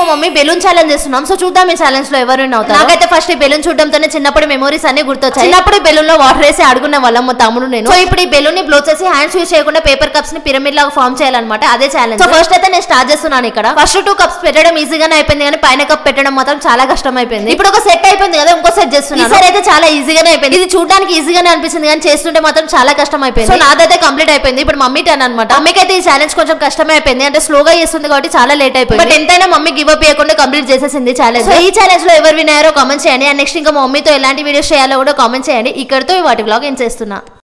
mummy balloon challenge చేస్తున్నాం so చూద్దాం ఈ ఛాలెంజ్ లో ఎవరు అవుతారు నాకైతే ఫస్ట్ ఈ బెలూన్ చూడడంతోనే చిన్నప్పుడు మెమోరీస్ అన్ని గుర్తొచ్చాయి చిన్నప్పుడు బెలూన్ లో వాటర్ వేసి అడుగునే వాళ్ళం మా తమ్ముడు నేను సో ఇప్పుడు ఈ బెలూన్ ని బ్లో చేసి హ్యాండ్స్ యూస్ చేయకుండా పేపర్ కప్స్ ని పిరమిడ్ లాగా ఫామ్ చేయాలన్నమాట అదే ఛాలెంజ్ సో ఫస్ట్ అయితే నేను స్టార్ట్ చేస్తున్నాను ఇక్కడ ఫస్ట్ టూ కప్స్ పెట్టడం ఈజీగానే అయిపోయింది కానీ పైన కప్ పెట్టడం మాత్రం చాలా కష్టం అయిపోయింది ఇప్పుడు ఒక సెట్ అయిపోయింది కదా ఇంకో సెట్ చేస్తున్నాను ఈసారి అయితే చాలా ఈజీగానే అయిపోయింది ఇది చూడడానికి ఈజీగానే అనిపిస్తుంది కానీ చేస్తుంటే మాత్రం చాలా కష్టం అయిపోయింది సో నాదైతే కంప్లీట్ అయిపోయింది ఇప్పుడు మమ్మీ టర్న్ అనమాట మమ్మీకి అయితే ఈ ఛాలెంజ్ కొంచెం కష్టమే అయిపోయింది అంటే స్లోగా చేస్తుంది కాబట్టి చాలా లేట్ అయిపోయింది బట్ ఎంతైనా మమ్మీ గివ్ అప్ చేయకుండా కంప్లీట్ చేసేసింది ఛాలెంజ్ సో ఈ ఛాలెంజ్ లో ఎవరు వినారో కామెంట్ చేయండి అండ్ నెక్స్ట్ ఇంకా మా మమ్మీతో ఎలాంటి వీడియోస్ చేయాలో కూడా కామెంట్ చేయండి ఇక్కడతో ఈ వాటి బ్లాగ్ ఏం చేస్తున్నా